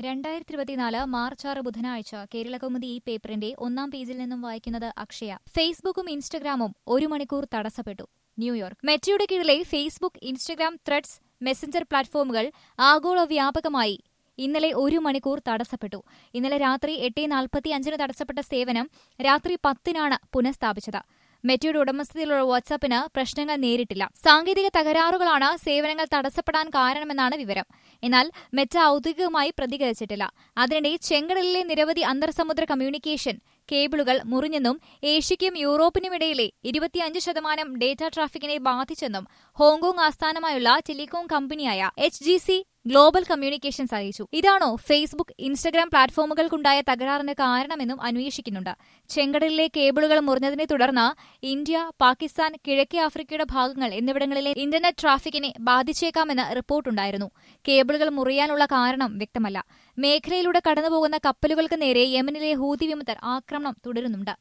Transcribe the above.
രണ്ടായിരത്തി ഇരുപത്തിനാല് മാർച്ച് ആറ് ബുധനാഴ്ച കേരളകൗമുദി ഈ പേപ്പറിന്റെ ഒന്നാം പേജിൽ നിന്നും വായിക്കുന്നത് അക്ഷയ ഫേസ്ബുക്കും ഇൻസ്റ്റഗ്രാമും ഒരു മണിക്കൂർ തടസ്സപ്പെട്ടു ന്യൂയോർക്ക് മെറ്റയുടെ കീഴിലെ ഫേസ്ബുക്ക് ഇൻസ്റ്റഗ്രാം ത്രെഡ്സ് മെസ്സഞ്ചർ പ്ലാറ്റ്ഫോമുകൾ ആഗോള വ്യാപകമായി ഇന്നലെ ഒരു മണിക്കൂർ തടസ്സപ്പെട്ടു ഇന്നലെ രാത്രി എട്ട് നാൽപ്പത്തി അഞ്ചിന് തടസ്സപ്പെട്ട സേവനം രാത്രി പത്തിനാണ് പുനഃസ്ഥാപിച്ചത് മെറ്റയുടെ ഉടമസ്ഥതയിലുള്ള വാട്സാപ്പിന് പ്രശ്നങ്ങൾ നേരിട്ടില്ല സാങ്കേതിക തകരാറുകളാണ് സേവനങ്ങൾ തടസ്സപ്പെടാൻ കാരണമെന്നാണ് വിവരം എന്നാൽ മെറ്റ ഔദ്യോഗികമായി പ്രതികരിച്ചിട്ടില്ല അതിനിടെ ചെങ്കടലിലെ നിരവധി അന്തർസമുദ്ര കമ്മ്യൂണിക്കേഷൻ കേബിളുകൾ മുറിഞ്ഞെന്നും ഏഷ്യയ്ക്കും യൂറോപ്പിനുമിടയിലെ ഇരുപത്തിയഞ്ച് ശതമാനം ഡേറ്റ ട്രാഫിക്കിനെ ബാധിച്ചെന്നും ഹോങ്കോങ് ആസ്ഥാനമായുള്ള ടെലികോം കമ്പനിയായ H G C global communications അറിയിച്ചു ഇതാണോ ഫേസ്ബുക്ക് ഇൻസ്റ്റഗ്രാം പ്ലാറ്റ്ഫോമുകൾക്കുണ്ടായ തകരാറിന് കാരണമെന്നും അന്വേഷിക്കുന്നുണ്ട് ചെങ്കടലിലെ കേബിളുകൾ മുറിഞ്ഞതിനെ തുടർന്ന് ഇന്ത്യ പാകിസ്ഥാൻ കിഴക്കേ ആഫ്രിക്കയുടെ ഭാഗങ്ങൾ എന്നിവിടങ്ങളിലെ ഇന്റർനെറ്റ് ട്രാഫിക്കിനെ ബാധിച്ചേക്കാമെന്ന് റിപ്പോർട്ടുണ്ടായിരുന്നു കേബിളുകൾ മുറിയാനുള്ള കാരണം വ്യക്തമല്ല മേഖലയിലൂടെ കടന്നുപോകുന്ന കപ്പലുകൾക്ക് നേരെ യമനിലെ ഹൂതി വിമുക്തർ ആക്രമണം തുടരുന്നുണ്ട്